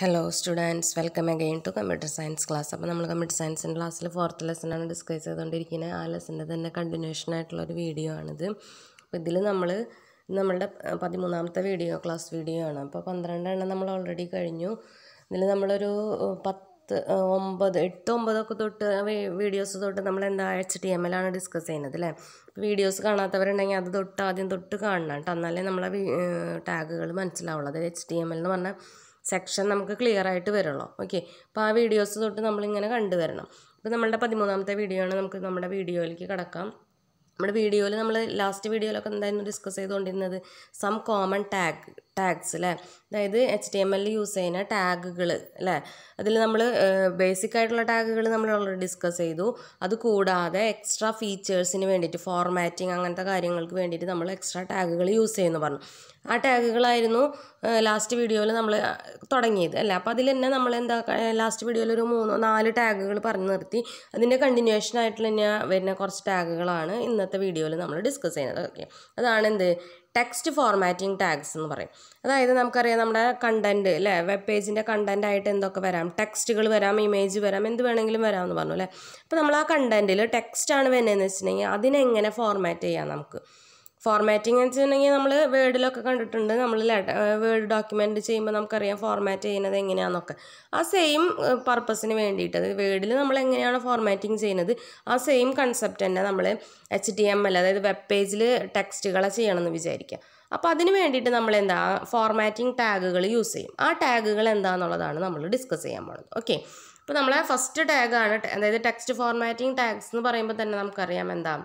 hello students welcome again to computer science class അപ്പോൾ നമ്മൾ computer സയൻസിൻ്റെ ക്ലാസ്സിൽ ഫോർത്ത് ലെസണാണ് ഡിസ്കസ് ചെയ്തുകൊണ്ടിരിക്കുന്നത് ആ ലെസൻ്റെ തന്നെ കണ്ടിന്യൂഷൻ ആയിട്ടുള്ളൊരു വീഡിയോ ആണിത് അപ്പോൾ ഇതിൽ നമ്മൾ നമ്മളുടെ അഹ്, പതിമൂന്നാമത്തെ വീഡിയോ ക്ലാസ് വീഡിയോ ആണ് അപ്പോൾ പന്ത്രണ്ടെണ്ണം നമ്മൾ ഓൾറെഡി കഴിഞ്ഞു ഇതിൽ നമ്മളൊരു അഹ്, പത്ത് അഹ്, ഒമ്പത് എട്ട് ഒമ്പതൊക്കെ തൊട്ട് വീഡിയോസ് തൊട്ട് നമ്മൾ എന്താ എച്ച് ടി എം എല്ലാണ് ഡിസ്കസ് ചെയ്യുന്നത് അല്ലേ വീഡിയോസ് കാണാത്തവരുണ്ടെങ്കിൽ അത് തൊട്ട് ആദ്യം തൊട്ട് കാണണം കേട്ടോ എന്നാലേ നമ്മളെ ടാഗുകൾ മനസ്സിലാവുള്ളൂ അത് എച്ച് ടി എം എൽ എന്ന് പറഞ്ഞാൽ സെക്ഷൻ നമുക്ക് ക്ലിയർ ആയിട്ട് വരുള്ളൂ ഓക്കെ അപ്പോൾ ആ വീഡിയോസ് തൊട്ട് നമ്മളിങ്ങനെ കണ്ടുവരണം അപ്പോൾ നമ്മളുടെ പതിമൂന്നാമത്തെ വീഡിയോ ആണ് നമുക്ക് നമ്മുടെ വീഡിയോയിലേക്ക് കിടക്കാം നമ്മുടെ വീഡിയോയിൽ നമ്മൾ ലാസ്റ്റ് വീഡിയോയിലൊക്കെ എന്തായിരുന്നു ഡിസ്കസ് ചെയ്തുകൊണ്ടിരുന്നത് സം കോമൺ ടാഗ് ടാഗ്സ് അല്ലേ അതായത് എച്ച് ടി എം എല്ലിൽ യൂസ് ചെയ്യുന്ന ടാഗുകൾ അല്ലേ അതിൽ നമ്മൾ ബേസിക് ആയിട്ടുള്ള ടാഗുകൾ നമ്മൾ ഓൾറെഡി ഡിസ്കസ് ചെയ്തു അത് കൂടാതെ എക്സ്ട്രാ ഫീച്ചേഴ്സിന് വേണ്ടിയിട്ട് ഫോർമാറ്റിംഗ് അങ്ങനത്തെ കാര്യങ്ങൾക്ക് വേണ്ടിയിട്ട് നമ്മൾ എക്സ്ട്രാ ടാഗുകൾ യൂസ് ചെയ്യുന്നു പറഞ്ഞു ആ ടാഗുകളായിരുന്നു ലാസ്റ്റ് വീഡിയോയിൽ നമ്മൾ തുടങ്ങിയത് അല്ലേ അപ്പോൾ അതിൽ തന്നെ നമ്മൾ എന്താ ലാസ്റ്റ് വീഡിയോയിൽ ഒരു മൂന്നോ നാല് ടാഗുകൾ പറഞ്ഞു നിർത്തി അതിൻ്റെ കണ്ടിന്യൂഷൻ ആയിട്ടുള്ള തന്നെ വരുന്ന കുറച്ച് ടാഗുകളാണ് ഇന്നത്തെ വീഡിയോയിൽ നമ്മൾ ഡിസ്കസ് ചെയ്യുന്നത് ഓക്കെ അതാണ് എന്ത് ടെക്സ്റ്റ് ഫോർമാറ്റിംഗ് ടാഗ്സ് എന്ന് പറയും അതായത് നമുക്കറിയാം നമ്മുടെ കണ്ടന്റ് അല്ലേ വെബ് പേജിൻ്റെ കണ്ടന്റ് ആയിട്ട് എന്തൊക്കെ വരാം ടെക്സ്റ്റുകൾ വരാം ഇമേജ് വരാം എന്ത് വേണമെങ്കിലും വരാം എന്ന് പറഞ്ഞു അല്ലേ അപ്പോൾ നമ്മൾ ആ കണ്ടന്റിൽ ടെക്സ്റ്റാണ് വരുന്നതെന്ന് വെച്ചിട്ടുണ്ടെങ്കിൽ അതിനെങ്ങനെ ഫോർമാറ്റ് ചെയ്യാം നമുക്ക് ഫോർമാറ്റിംഗ് എന്ന് വെച്ചിട്ടുണ്ടെങ്കിൽ നമ്മൾ വേർഡിലൊക്കെ കണ്ടിട്ടുണ്ട് നമ്മൾ വേർഡ് ഡോക്യുമെൻ്റ് ചെയ്യുമ്പോൾ നമുക്കറിയാം ഫോർമാറ്റ് ചെയ്യുന്നത് എങ്ങനെയാണെന്നൊക്കെ ആ സെയിം പർപ്പസിന് വേണ്ടിയിട്ട് അത് വേർഡിൽ നമ്മൾ എങ്ങനെയാണ് ഫോർമാറ്റിംഗ് ചെയ്യുന്നത് ആ സെയിം കൺസെപ്റ്റ് തന്നെ നമ്മൾ എച്ച് ടി എം എൽ അതായത് വെബ് പേജിൽ ടെക്സ്റ്റുകളെ ചെയ്യണമെന്ന് വിചാരിക്കുക അപ്പോൾ അതിന് വേണ്ടിയിട്ട് നമ്മൾ എന്താ ഫോർമാറ്റിംഗ് ടാഗുകൾ യൂസ് ചെയ്യും ആ ടാഗുകൾ എന്താണെന്നുള്ളതാണ് നമ്മൾ ഡിസ്കസ് ചെയ്യാൻ പോകുന്നത് ഓക്കെ അപ്പോൾ നമ്മളെ ഫസ്റ്റ് ടാഗാണ് അതായത് ടെക്സ്റ്റ് ഫോർമാറ്റിംഗ് ടാഗ്സ് എന്ന് പറയുമ്പോൾ തന്നെ നമുക്കറിയാം എന്താ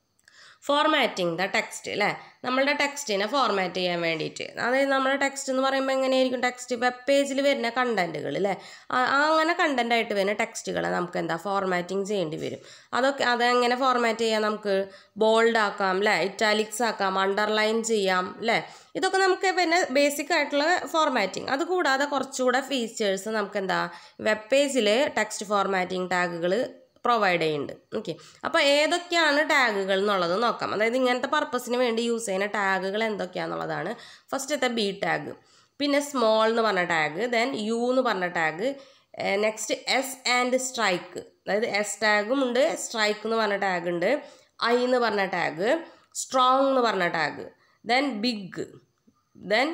ഫോർമാറ്റിംഗ് ദ ടെക്സ്റ്റ് അല്ലേ നമ്മളുടെ ടെക്സ്റ്റിനെ ഫോർമാറ്റ് ചെയ്യാൻ വേണ്ടിയിട്ട് അതായത് നമ്മുടെ ടെക്സ്റ്റ് എന്ന് പറയുമ്പോൾ എങ്ങനെയായിരിക്കും ടെക്സ്റ്റ് വെബ് പേജിൽ വരുന്ന കണ്ടന്റുകൾ അല്ലേ ആ ആ അങ്ങനെ കണ്ടന്റ് ആയിട്ട് വരുന്ന ടെക്സ്റ്റുകളെ നമുക്ക് എന്താ ഫോർമാറ്റിംഗ് ചെയ്യേണ്ടി വരും അതൊക്കെ അതെങ്ങനെ ഫോർമാറ്റ് ചെയ്യാം നമുക്ക് ബോൾഡ് ആക്കാം അല്ലേ ഇറ്റാലിക്സ് ആക്കാം അണ്ടർലൈൻ ചെയ്യാം അല്ലേ ഇതൊക്കെ നമുക്ക് പിന്നെ ബേസിക് ആയിട്ടുള്ള ഫോർമാറ്റിംഗ് അതുകൂടാതെ കുറച്ചുകൂടെ ഫീച്ചേഴ്സ് നമുക്ക് എന്താ വെബ് പേജിൽ ടെക്സ്റ്റ് ഫോർമാറ്റിംഗ് ടാഗുകൾ പ്രൊവൈഡ് ചെയ്യുന്നുണ്ട് ഓക്കെ അപ്പോൾ ഏതൊക്കെയാണ് ടാഗുകൾ എന്നുള്ളത് നോക്കാം അതായത് ഇങ്ങനത്തെ പർപ്പസിന് വേണ്ടി യൂസ് ചെയ്യുന്ന ടാഗുകൾ എന്തൊക്കെയാണെന്നുള്ളതാണ് ഫസ്റ്റത്തെ ബി ടാഗ് പിന്നെ സ്മോൾ എന്ന് പറഞ്ഞ ടാഗ് ദെൻ യു എന്ന് പറഞ്ഞ tag next S and strike അതായത് എസ് ടാഗും ഉണ്ട് സ്ട്രൈക്ക് എന്ന് പറഞ്ഞ ടാഗ് ഉണ്ട് ഐ എന്ന് പറഞ്ഞ ടാഗ് സ്ട്രോങ് എന്ന് പറഞ്ഞ tag then big then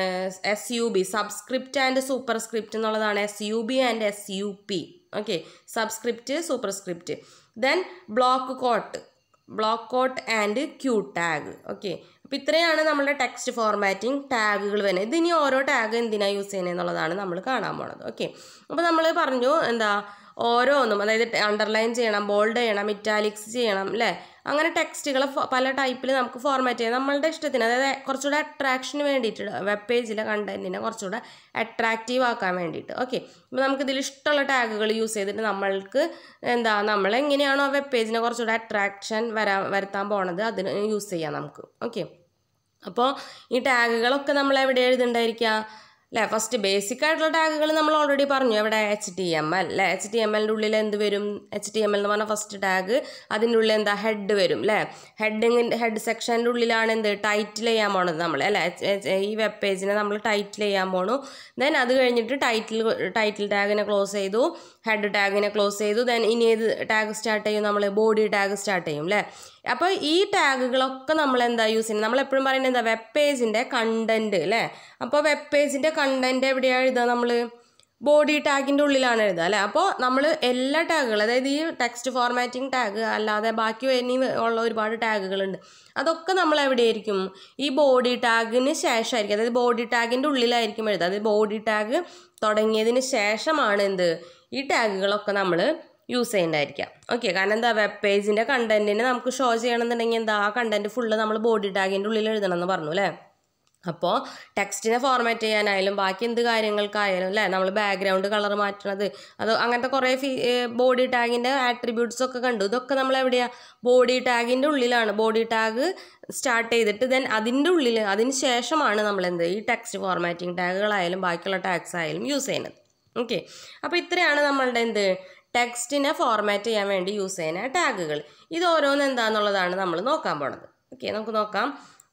S U B subscript and superscript എന്നുള്ളതാണ് S U B and S U P okay subscript superscript then blockquote block coat and Q tag okay അപ്പോൾ ഇത്രയാണ് നമ്മുടെ text formatting ടാഗുകൾ വരുന്നത് ഇതിനി ഓരോ tag എന്തിനാണ് use ചെയ്യുന്നത് എന്നുള്ളതാണ് നമ്മൾ കാണാൻ പോണത് ഓക്കെ അപ്പോൾ നമ്മൾ പറഞ്ഞു എന്താ ഓരോന്നും അതായത് അണ്ടർലൈൻ ചെയ്യണം ബോൾഡ് ചെയ്യണം ഇറ്റാലിക്സ് ചെയ്യണം അല്ലേ അങ്ങനെ ടെക്സ്റ്റുകൾ പല ടൈപ്പിൽ നമുക്ക് ഫോർമാറ്റ് ചെയ്യാം നമ്മളുടെ ഇഷ്ടത്തിന് അതായത് കുറച്ചുകൂടെ അട്രാക്ഷന് വേണ്ടിയിട്ട് വെബ് പേജിലെ കണ്ടന്റിനെ കുറച്ചുകൂടെ അട്രാക്റ്റീവ് ആക്കാൻ വേണ്ടിയിട്ട് ഓക്കെ അപ്പോൾ നമുക്ക് ഇതിൽ ഇഷ്ടമുള്ള ടാഗുകൾ യൂസ് ചെയ്തിട്ട് നമ്മൾക്ക് എന്താ നമ്മൾ എങ്ങനെയാണോ വെബ് പേജിനെ കുറച്ചുകൂടെ അട്രാക്ഷൻ വരാൻ വരുത്താൻ പോണത് അതിന് യൂസ് ചെയ്യാം നമുക്ക് ഓക്കെ അപ്പോൾ ഈ ടാഗുകളൊക്കെ നമ്മൾ എവിടെ എഴുതുണ്ടായിരിക്കുക അല്ലേ ഫസ്റ്റ് ബേസിക് ആയിട്ടുള്ള ടാഗുകൾ നമ്മൾ ഓൾറെഡി പറഞ്ഞു എവിടെ എച്ച് ടി എം എൽ അല്ലേ എച്ച് ടി എം എല്ലിൻ്റെ ഉള്ളിൽ എന്ത് വരും എച്ച് ടി എം എൽ എന്ന് പറഞ്ഞ ഫസ്റ്റ് ടാഗ് അതിൻ്റെ ഉള്ളിൽ എന്താ ഹെഡ് വരും അല്ലേ ഹെഡിങ്ങിൻ്റെ ഹെഡ് സെക്ഷൻ്റെ ഉള്ളിലാണ് എന്ത് ടൈറ്റിൽ ചെയ്യാൻ പോണത് നമ്മൾ അല്ലേ ഈ വെബ് പേജിനെ നമ്മൾ ടൈറ്റിൽ ചെയ്യാൻ പോണു ദെൻ അത് കഴിഞ്ഞിട്ട് ടൈറ്റിൽ ടൈറ്റിൽ ടാഗിനെ ക്ലോസ് ചെയ്തു ഹെഡ് ടാഗിനെ ക്ലോസ് ചെയ്തു ദെൻ ഇനി ഏത് ടാഗ് സ്റ്റാർട്ട് ചെയ്യും നമ്മൾ ബോഡി ടാഗ് സ്റ്റാർട്ട് ചെയ്യും അല്ലേ അപ്പോൾ ഈ ടാഗുകളൊക്കെ നമ്മൾ എന്താ യൂസ് ചെയ്യുന്നത് നമ്മൾ എപ്പോഴും പറയുന്നത് എന്താ വെബ് പേജിൻ്റെ കണ്ടന്റ് അല്ലേ അപ്പോൾ വെബ് പേജിൻ്റെ കണ്ടന്റ് എവിടെയാണ് എഴുതുക നമ്മൾ ബോഡി ടാഗിൻ്റെ ഉള്ളിലാണ് എഴുതുക അല്ലേ അപ്പോൾ നമ്മൾ എല്ലാ ടാഗുകളും അതായത് ഈ ടെക്സ്റ്റ് ഫോർമാറ്റിംഗ് ടാഗ് അല്ലാതെ ബാക്കി ഇനി ഉള്ള ഒരുപാട് ടാഗുകളുണ്ട് അതൊക്കെ നമ്മൾ എവിടെയായിരിക്കും ഈ ബോഡി ടാഗിന് ശേഷമായിരിക്കും അതായത് ബോഡി ടാഗിൻ്റെ ഉള്ളിലായിരിക്കും എഴുതുക അതായത് ബോഡി ടാഗ് തുടങ്ങിയതിന് ശേഷമാണ് എന്ത് ഈ ടാഗുകളൊക്കെ നമ്മൾ യൂസ് ചെയ്യേണ്ടതായിരിക്കാം ഓക്കെ കാരണം എന്താ വെബ് പേജിൻ്റെ കണ്ടന്റിനെ നമുക്ക് ഷോ ചെയ്യണമെന്നുണ്ടെങ്കിൽ എന്താ ആ കണ്ടന്റ് ഫുള്ള് നമ്മൾ ബോഡി ടാഗിൻ്റെ ഉള്ളിൽ എഴുതണം എന്ന് പറഞ്ഞു അല്ലേ അപ്പോൾ ടെക്സ്റ്റിനെ ഫോർമാറ്റ് ചെയ്യാനായാലും ബാക്കി എന്ത് കാര്യങ്ങൾക്കായാലും അല്ലേ നമ്മൾ ബാക്ക്ഗ്രൗണ്ട് കളർ മാറ്റണത് അത് അങ്ങനത്തെ കുറേ ഫീ ബോഡി ടാഗിൻ്റെ ആട്രിബ്യൂട്ട്സ് ഒക്കെ കണ്ടു ഇതൊക്കെ നമ്മൾ എവിടെയാണ് ബോഡി ടാഗിൻ്റെ ഉള്ളിലാണ് ബോഡി ടാഗ് സ്റ്റാർട്ട് ചെയ്തിട്ട് ദെൻ അതിൻ്റെ ഉള്ളിൽ അതിന് ശേഷമാണ് നമ്മൾ എന്ത് ഈ ടെക്സ്റ്റ് ഫോർമാറ്റിംഗ് ടാഗുകളായാലും ബാക്കിയുള്ള ടാഗ്സ് ആയാലും യൂസ് ചെയ്യുന്നത് ഓക്കെ അപ്പോൾ ഇത്രയാണ് നമ്മളുടെ എന്ത് ടെക്സ്റ്റിനെ ഫോർമാറ്റ് ചെയ്യാൻ വേണ്ടി യൂസ് ചെയ്യുന്ന ടാഗുകൾ ഇത് ഓരോന്ന് എന്താണെന്നുള്ളതാണ് നമ്മൾ നോക്കാൻ പോണത് ഓക്കെ നമുക്ക് നോക്കാം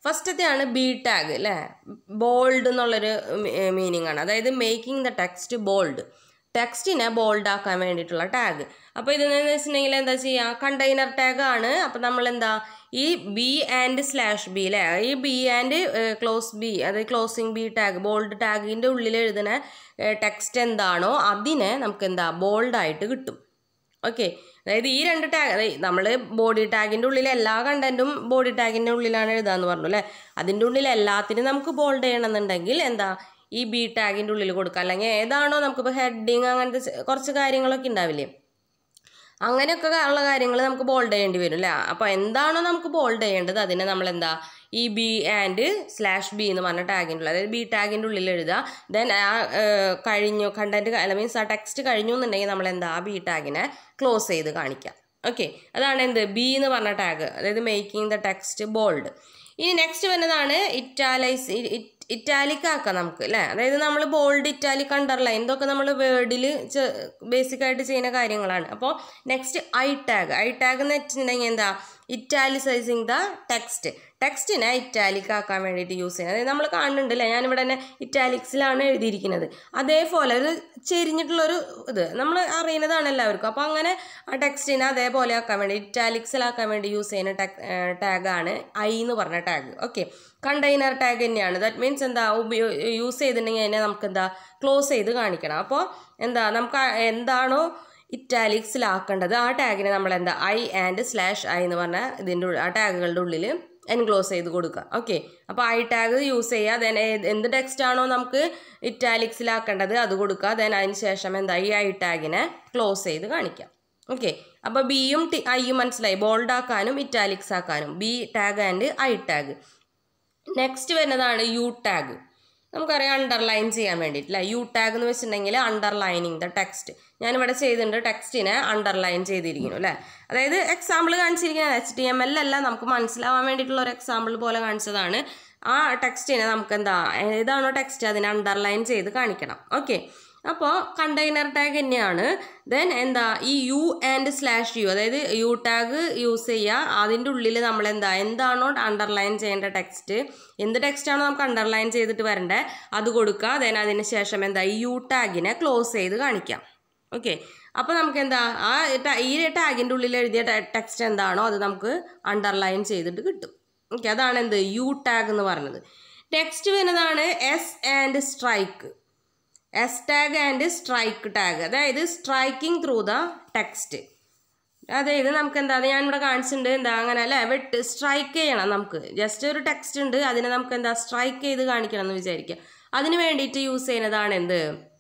ഫസ്റ്റത്തെയാണ് ബി ടാഗ് അല്ലേ ബോൾഡ് എന്നുള്ളൊരു മീനിങ് ആണ് അതായത് മേക്കിംഗ് ദ ടെക്സ്റ്റ് ബോൾഡ് ടെക്സ്റ്റിനെ ബോൾഡ് ആക്കാൻ വേണ്ടിയിട്ടുള്ള ടാഗ് അപ്പോൾ ഇതെന്ന് വെച്ചിട്ടുണ്ടെങ്കിൽ എന്താ ചെയ്യുക കണ്ടെയ്നർ ടാഗ് ആണ് അപ്പോൾ നമ്മൾ എന്താ ഈ ബി ആൻഡ് സ്ലാഷ് ബി അല്ലേ ഈ ബി ആൻഡ് ക്ലോസ് ബി അതായത് ക്ലോസിങ് ബി ടാഗ് ബോൾഡ് ടാഗിൻ്റെ ഉള്ളിൽ എഴുതുന്ന ടെക്സ്റ്റ് എന്താണോ അതിനെ നമുക്ക് എന്താ ബോൾഡായിട്ട് കിട്ടും ഓക്കെ അതായത് ഈ രണ്ട് ടാഗ് നമ്മൾ ബോഡി ടാഗിൻ്റെ ഉള്ളിൽ എല്ലാ കണ്ടൻറ്റും ബോഡി ടാഗിൻ്റെ ഉള്ളിലാണ് എഴുതാന്ന് പറഞ്ഞു അല്ലേ അതിൻ്റെ ഉള്ളിൽ എല്ലാത്തിനും നമുക്ക് ബോൾഡ് ചെയ്യണമെന്നുണ്ടെങ്കിൽ എന്താ ഈ ബി ടാഗിൻ്റെ ഉള്ളിൽ കൊടുക്കുക അല്ലെങ്കിൽ ഏതാണോ നമുക്കിപ്പോൾ ഹെഡിങ് അങ്ങനത്തെ ചെ- കുറച്ച് കാര്യങ്ങളൊക്കെ ഉണ്ടാവില്ലേ അങ്ങനെയൊക്കെ ഉള്ള കാര്യങ്ങൾ നമുക്ക് ബോൾഡ് ചെയ്യേണ്ടി വരും അല്ലേ അപ്പോൾ എന്താണോ നമുക്ക് ബോൾഡ് ചെയ്യേണ്ടത് അതിനെ നമ്മൾ എന്താ ഈ ബി ആൻഡ് സ്ലാഷ് ബി എന്ന് പറഞ്ഞ ടാഗിൻ്റെ ഉള്ളിൽ അതായത് ബി ടാഗിൻ്റെ ഉള്ളിൽ എഴുതുക ദെൻ ആ ഏഹ്, കഴിഞ്ഞു കണ്ടന്റ് അല്ല മീൻസ് ആ ടെക്സ്റ്റ് കഴിഞ്ഞു എന്നുണ്ടെങ്കിൽ നമ്മൾ എന്താ ആ ബി ടാഗിനെ ക്ലോസ് ചെയ്ത് കാണിക്കാം ഓക്കെ അതാണ് എന്ത് ബി എന്ന് പറഞ്ഞ ടാഗ് അതായത് മേക്കിംഗ് ദ ടെക്സ്റ്റ് ബോൾഡ് ഇനി നെക്സ്റ്റ് വരുന്നതാണ് ഇറ്റാലൈസ് ഇറ്റാലിക് ആക്കാം നമുക്ക് അല്ലേ അതായത് നമ്മൾ ബോൾഡ് ഇറ്റാലിക് അണ്ടർലൈൻ ഇതൊക്കെ നമ്മൾ വേർഡിൽ ബേസിക് ആയിട്ട് ചെയ്യുന്ന കാര്യങ്ങളാണ് അപ്പോൾ next I tag I tag എന്ന് വെച്ചിട്ടുണ്ടെങ്കിൽ എന്താ ഇറ്റാലിസൈസിങ് ദ ടെക്സ്റ്റ് ടെക്സ്റ്റിനെ ഇറ്റാലിക് ആക്കാൻ വേണ്ടിയിട്ട് യൂസ് ചെയ്യുന്നത് അതായത് നമ്മൾ കാണുന്നുണ്ട് അല്ലേ ഞാനിവിടെ തന്നെ ഇറ്റാലിക്സിലാണ് എഴുതിയിരിക്കുന്നത് അതേപോലെ ഒരു ചെരിഞ്ഞിട്ടുള്ളൊരു ഇത് നമ്മൾ അറിയുന്നതാണ് എല്ലാവർക്കും അപ്പോൾ അങ്ങനെ ആ ടെക്സ്റ്റിനെ അതേപോലെ ആക്കാൻ വേണ്ടി ഇറ്റാലിക്സിലാക്കാൻ വേണ്ടി യൂസ് ചെയ്യുന്ന ടാഗ് ടാഗാണ് ഐ എന്ന് പറഞ്ഞ ടാഗ് ഓക്കെ കണ്ടെയ്നർ ടാഗ് തന്നെയാണ് ദാറ്റ് മീൻസ് എന്താ ഉപയോ യൂസ് ചെയ്തിട്ടുണ്ടെങ്കിൽ അതിനെ നമുക്ക് എന്താ ക്ലോസ് ചെയ്ത് കാണിക്കണം അപ്പോൾ എന്താ നമുക്ക് ആ എന്താണോ ഇറ്റാലിക്സിലാക്കേണ്ടത് ആ ടാഗിനെ നമ്മൾ എന്താ ഐ ആൻഡ് സ്ലാഷ് ഐ എന്ന് പറഞ്ഞ ഇതിൻ്റെ ഉള്ളിൽ ആ ടാഗുകളുടെ ഉള്ളിൽ എൻക്ലോസ് ചെയ്ത് കൊടുക്കുക ഓക്കെ അപ്പോൾ ഐ ടാഗ് യൂസ് ചെയ്യുക ദെൻ എന്ത് ടെക്സ്റ്റ് ആണോ നമുക്ക് ഇറ്റാലിക്സിലാക്കേണ്ടത് അത് കൊടുക്കുക ദെൻ അതിന് ശേഷം എന്താ ഈ ഐ ടാഗിനെ ക്ലോസ് ചെയ്ത് കാണിക്കാം ഓക്കെ അപ്പോൾ ബിയും ടി ഐയും മനസ്സിലായി ബോൾഡ് ആക്കാനും ഇറ്റാലിക്സ് ആക്കാനും B tag and I tag next വരുന്നതാണ് യു ടാഗ് നമുക്കറിയാം അണ്ടർലൈൻ ചെയ്യാൻ വേണ്ടിയിട്ടില്ല യു ടാഗ് എന്ന് വെച്ചിട്ടുണ്ടെങ്കിൽ അണ്ടർലൈനിങ് ദ ടെക്സ്റ്റ് ഞാനിവിടെ ചെയ്തിട്ടുണ്ട് ടെക്സ്റ്റിനെ അണ്ടർലൈൻ ചെയ്തിരിക്കുന്നു അല്ലേ അതായത് എക്സാമ്പിൾ കാണിച്ചിരിക്കുന്നത് എച്ച് ടി എം എൽ അല്ല നമുക്ക് മനസ്സിലാവാൻ വേണ്ടിയിട്ടുള്ള ഒരു എക്സാമ്പിൾ പോലെ കാണിച്ചതാണ് ആ ടെക്സ്റ്റിനെ നമുക്ക് എന്താ ഏതാണോ ടെക്സ്റ്റ് അതിനെ അണ്ടർലൈൻ ചെയ്ത് കാണിക്കണം ഓക്കെ അപ്പോൾ കണ്ടെയ്നർ ടാഗ് തന്നെയാണ് ദെൻ എന്താ ഈ യു ആൻഡ് സ്ലാഷ് യു അതായത് യു ടാഗ് യൂസ് ചെയ്യുക അതിൻ്റെ ഉള്ളിൽ നമ്മൾ എന്താ എന്താണോ അണ്ടർലൈൻ ചെയ്യേണ്ട ടെക്സ്റ്റ് എന്ത് ടെക്സ്റ്റ് ആണോ നമുക്ക് അണ്ടർലൈൻ ചെയ്തിട്ട് വരണ്ടേ അത് കൊടുക്കുക ദെൻ അതിന് ശേഷം എന്താ ഈ യു ടാഗിനെ ക്ലോസ് ചെയ്ത് കാണിക്കാം ഓക്കെ അപ്പോൾ നമുക്ക് എന്താ ആ ta- ഈ ടാഗിൻ്റെ ഉള്ളിൽ എഴുതിയ ടെക്സ്റ്റ് എന്താണോ അത് നമുക്ക് അണ്ടർലൈൻ ചെയ്തിട്ട് കിട്ടും ഓക്കെ അതാണ് എന്ത് യു ടാഗ് എന്ന് പറയുന്നത് നെക്സ്റ്റ് വരുന്നതാണ് S and strike S tag and strike tag അതായത് സ്ട്രൈക്കിംഗ് ത്രൂ ദ ടെക്സ്റ്റ് അതായത് നമുക്ക് എന്താ ഞാൻ ഇവിടെ കാണിച്ചിട്ടുണ്ട് എന്താ അങ്ങനെ അല്ലേ വെട്ട് സ്ട്രൈക്ക് ചെയ്യണം നമുക്ക് ജസ്റ്റ് ഒരു ടെക്സ്റ്റ് ഉണ്ട് അതിനെ നമുക്ക് എന്താ സ്ട്രൈക്ക് ചെയ്ത് കാണിക്കണം എന്ന് വിചാരിക്കുക അതിന് വേണ്ടിയിട്ട് യൂസ് ചെയ്യുന്നതാണ് എന്ത്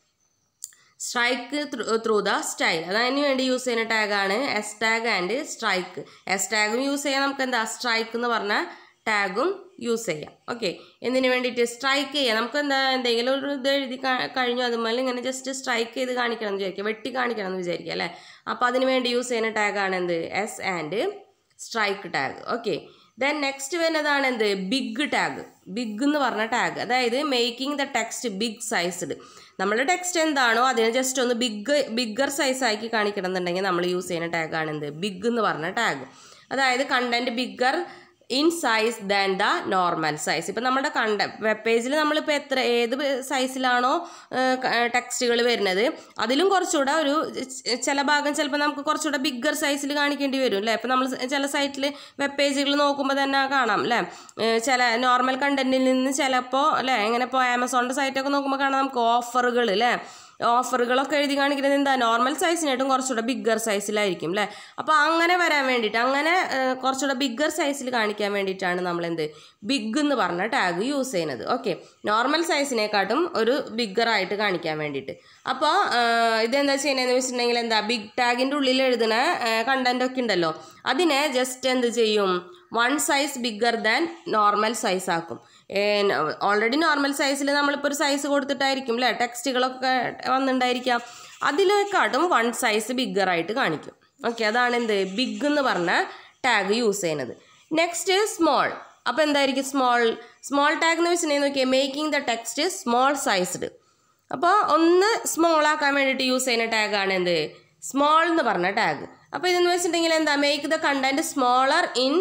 സ്ട്രൈക്ക് ത്രൂ ദ സ്റ്റൈൽ അതിന് വേണ്ടി യൂസ് ചെയ്യുന്ന ടാഗാണ് S tag and strike S ടാഗും യൂസ് ചെയ്യാം നമുക്ക് എന്താ സ്ട്രൈക്ക് എന്ന് പറഞ്ഞ ടാഗും യൂസ് ചെയ്യാം ഓക്കെ എന്തിനു വേണ്ടിയിട്ട് സ്ട്രൈക്ക് ചെയ്യാം നമുക്ക് എന്താ എന്തെങ്കിലും ഒരു ഇത് എഴുതി ക- കഴിഞ്ഞു അതുപോലെ ഇങ്ങനെ ജസ്റ്റ് സ്ട്രൈക്ക് ചെയ്ത് കാണിക്കണം എന്ന് വിചാരിക്കുക വെട്ടി കാണിക്കണം എന്ന് വിചാരിക്കുക അല്ലേ അപ്പോൾ അതിന് വേണ്ടി യൂസ് ചെയ്യുന്ന ടാഗാണ് എന്ത് S and strike tag okay then next വരുന്നതാണ് എന്ത് ബിഗ് ടാഗ് ബിഗ് എന്ന് പറഞ്ഞ ടാഗ് അതായത് making the text big sized നമ്മുടെ ടെക്സ്റ്റ് എന്താണോ അതിനെ ജസ്റ്റ് ഒന്ന് ബിഗ് ബിഗ്ഗർ സൈസ് ആക്കി കാണിക്കണം എന്നുണ്ടെങ്കിൽ നമ്മൾ യൂസ് ചെയ്യുന്ന ടാഗാണ് എന്ത് ബിഗ് എന്ന് പറഞ്ഞ ടാഗ് അതായത് content bigger in size than the normal size ഇപ്പം നമ്മുടെ കണ്ട വെബ് പേജിൽ നമ്മളിപ്പോൾ എത്ര ഏത് സൈസിലാണോ ടെക്സ്റ്റുകൾ വരുന്നത് അതിലും കുറച്ചുകൂടെ ഒരു ച- ചില ഭാഗം ചിലപ്പോൾ നമുക്ക് കുറച്ചുകൂടെ ബിഗ്ഗർ സൈസിൽ കാണിക്കേണ്ടി വരും അല്ലേ ഇപ്പം നമ്മൾ ചില സൈറ്റിൽ വെബ് പേജുകൾ നോക്കുമ്പോൾ തന്നെ കാണാം അല്ലേ ഏഹ് ചില നോർമൽ കണ്ടന്റിൽ നിന്ന് ചിലപ്പോൾ അല്ലേ ഇങ്ങനെ ഇപ്പോൾ ആമസോണിൻ്റെ സൈറ്റൊക്കെ നോക്കുമ്പോൾ കാണാം നമുക്ക് ഓഫറുകൾ അല്ലേ ഓഫറുകളൊക്കെ എഴുതി കാണിക്കുന്നത് എന്താ നോർമൽ സൈസിനായിട്ടും കുറച്ചുകൂടെ ബിഗ്ഗർ സൈസിലായിരിക്കും അല്ലേ അപ്പോൾ അങ്ങനെ വരാൻ വേണ്ടിയിട്ട് അങ്ങനെ ഏഹ്, കുറച്ചുകൂടെ ബിഗ്ഗർ സൈസിൽ കാണിക്കാൻ വേണ്ടിയിട്ടാണ് നമ്മൾ എന്ത് ബിഗ് എന്ന് പറഞ്ഞ ടാഗ് യൂസ് ചെയ്യുന്നത് ഓക്കെ നോർമൽ സൈസിനെക്കാട്ടും ഒരു ബിഗ്ഗർ ആയിട്ട് കാണിക്കാൻ വേണ്ടിയിട്ട് അപ്പോൾ ഇതെന്താ ചെയ്യുന്നതെന്ന് വെച്ചിട്ടുണ്ടെങ്കിൽ എന്താ ബിഗ് ടാഗിൻ്റെ ഉള്ളിൽ എഴുതുന്ന കണ്ടന്റ് ഒക്കെ ഉണ്ടല്ലോ അതിനെ ജസ്റ്റ് എന്ത് ചെയ്യും one size bigger than normal size ആക്കും ഓൾറെഡി നോർമൽ സൈസിൽ നമ്മളിപ്പോൾ ഒരു സൈസ് കൊടുത്തിട്ടായിരിക്കും അല്ലേ ടെക്സ്റ്റുകളൊക്കെ വന്നിട്ടുണ്ടായിരിക്കാം അതിലേക്കാട്ടും വൺ സൈസ് ബിഗ്ഗർ ആയിട്ട് കാണിക്കും ഓക്കെ അതാണ് എന്ത് ബിഗ് എന്ന് പറഞ്ഞ ടാഗ് യൂസ് ചെയ്യുന്നത് നെക്സ്റ്റ് സ്മോൾ അപ്പോൾ എന്തായിരിക്കും സ്മോൾ സ്മോൾ ടാഗ് എന്ന് വെച്ചിട്ടുണ്ടെങ്കിൽ നോക്കിയാൽ making the text small sized അപ്പോൾ ഒന്ന് സ്മോൾ ആക്കാൻ വേണ്ടിയിട്ട് യൂസ് ചെയ്യുന്ന ടാഗാണ് എന്ത് സ്മോൾ എന്ന് പറഞ്ഞ ടാഗ് അപ്പോൾ ഇതെന്ന് വെച്ചിട്ടുണ്ടെങ്കിൽ എന്താ make the content smaller in